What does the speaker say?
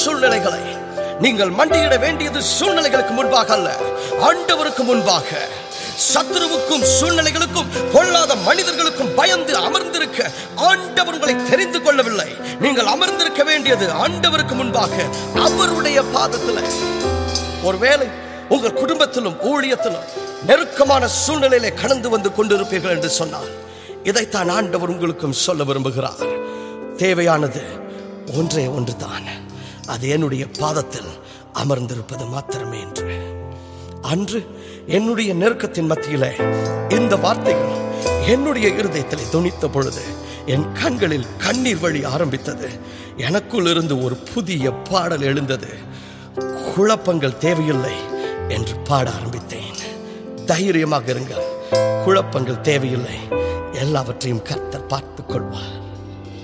சூழ்நிலைகளை நீங்கள் மண்டியிட வேண்டியது சூழ்நிலைகளுக்கு முன்பாக அல்ல ஆண்டவருக்கு முன்பாக சத்துருவுக்கும் சூழ்நிலைகளுக்கும் பொல்லாத மனிதர்களுக்கும் பயந்து அமர்ந்திருக்க ஆண்டவர் உங்களை தெரிந்து கொள்ளவில்லை நீங்கள் அமர்ந்திருக்க வேண்டியது ஆண்டவருக்கு முன்பாக அவருடைய பாதத்தில் ஒருவேளை உங்கள் குடும்பத்திலும் ஊழியத்திலும் நெருக்கமான சூழ்நிலையிலே கடந்து வந்து கொண்டிருப்பீர்கள் என்று சொன்னார் இதைத்தான் ஆண்டவர் உங்களுக்கும் சொல்ல விரும்புகிறார் தேவையானது ஒன்றே ஒன்றுதான் அது என்னுடைய பாதத்தில் அமர்ந்திருப்பது மாத்திரமே என்று அன்று என்னுடைய நெருக்கத்தின் மத்தியிலே இந்த வார்த்தைகள் என்னுடைய இருதயத்தில் துணித்த பொழுது என் கண்களில் கண்ணீர் வழி ஆரம்பித்தது எனக்குள் இருந்து ஒரு புதிய பாடல் எழுந்தது குழப்பங்கள் தேவையில்லை என்று பாட ஆரம்பித்தேன் தைரியமாக இருங்கள் குழப்பங்கள் தேவையில்லை எல்லாவற்றையும் கர்த்தர் பார்த்துக் கொள்வார்